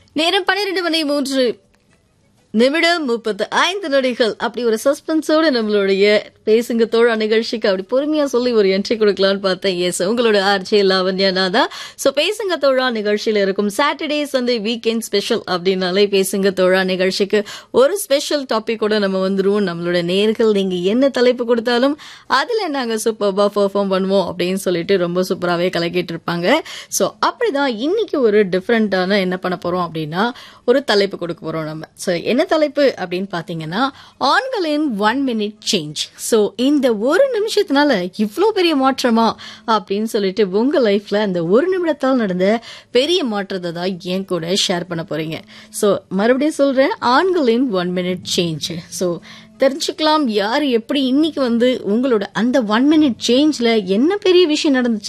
நேரம் பன்னிரண்டு மணி மூன்று நிமிடம் முப்பத்து ஐந்து நொடிகள் அப்படி ஒரு சஸ்பென்ஸோட நம்மளுடைய பேசுங்க தோழா நிகழ்ச்சிக்கு அப்படி பொறுமையா சொல்லி ஒரு என்ட்ரி கொடுக்கலாம்னு பார்த்தேன் எஸ் உங்களோட ஆர்ஜே லாவண்யா நாதா ஸோ பேசுங்க தோழா நிகழ்ச்சியில இருக்கும் சாட்டர்டே சண்டே வீக்கெண்ட் ஸ்பெஷல் அப்படின்னாலே பேசுங்க தோழா நிகழ்ச்சிக்கு ஒரு ஸ்பெஷல் டாபிக்கோட நம்ம வந்துருவோம் நம்மளோட நேர்கள் நீங்க என்ன தலைப்பு கொடுத்தாலும் அதுல நாங்க சூப்பர்பா பெர்ஃபார்ம் பண்ணுவோம் அப்படின்னு சொல்லிட்டு ரொம்ப சூப்பராகவே கலக்கிட்டு இருப்பாங்க ஸோ அப்படிதான் இன்னைக்கு ஒரு டிஃப்ரெண்டான என்ன பண்ண போறோம் அப்படின்னா ஒரு தலைப்பு கொடுக்க போறோம் நம்ம ஸோ என்ன தலைப்பு அப்படின்னு பாத்தீங்கன்னா ஆண்களின் ஒன் மினிட் சேஞ்ச் ஸோ இந்த ஒரு நிமிஷத்தினால இவ்வளோ பெரிய மாற்றமா அப்படின்னு சொல்லிட்டு உங்க லைஃப்ல அந்த ஒரு நிமிடத்தால் நடந்த பெரிய மாற்றத்தை தான் என் கூட ஷேர் பண்ண போறீங்க ஸோ மறுபடியும் சொல்றேன் ஆண்களின் ஒன் மினிட் சேஞ்ச் ஸோ தெரிஞ்சுக்கலாம் யார் எப்படி இன்னைக்கு வந்து உங்களோட அந்த ஒன் மினிட் சேஞ்ச்ல என்ன பெரிய விஷயம் நடந்துச்சு